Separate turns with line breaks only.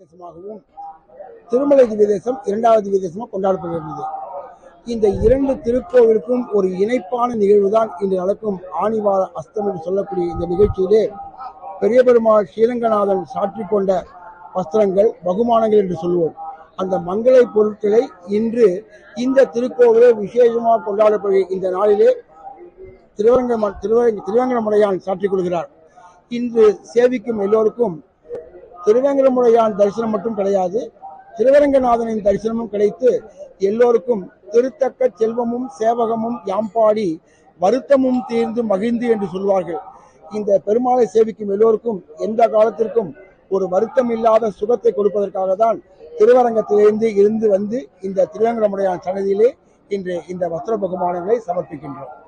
தேசமாகவும் திருமலை திவ்ய தேசம் இரண்டாவது திவ்ய தேசமாக கொண்டாடப்படுகிறது இந்த இரண்டு திருக்கோவிலுக்கும் ஒரு இணைப்பான நிகழ்வுதான் இன்று நடக்கும் ஆணிவார அஸ்தம் என்று சொல்லக்கூடிய இந்த நிகழ்ச்சியிலே பெரிய பெருமாள் ஸ்ரீரங்கநாதன் சாற்றிக் கொண்ட வஸ்திரங்கள் பகுமானங்கள் என்று சொல்லுவோம் அந்த மங்களை பொருட்களை இன்று இந்த திருக்கோவிலே விசேஷமாக கொண்டாடப்படுகிற இந்த நாளிலே திருவரங்க திருவரங்க திருவேங்கடமுடையான் சாற்றிக் கொள்கிறார் இன்று சேவிக்கும் எல்லோருக்கும் திருவேங்கடமுடையான் தரிசனம் மட்டும் கிடையாது திருவரங்கநாதனின் தரிசனமும் கிடைத்து எல்லோருக்கும் திருத்தக்க செல்வமும் சேவகமும் யாம்பாடி வருத்தமும் தீர்ந்து மகிழ்ந்து என்று சொல்வார்கள் இந்த பெருமாளை சேவிக்கும் எல்லோருக்கும் எந்த காலத்திற்கும் ஒரு வருத்தம் இல்லாத சுகத்தை கொடுப்பதற்காக தான் திருவரங்கத்திலிருந்து இருந்து வந்து இந்த திருவேங்கடமுடையான் சன்னதியிலே இன்று இந்த வஸ்திர பகுமானங்களை சமர்ப்பிக்கின்றோம்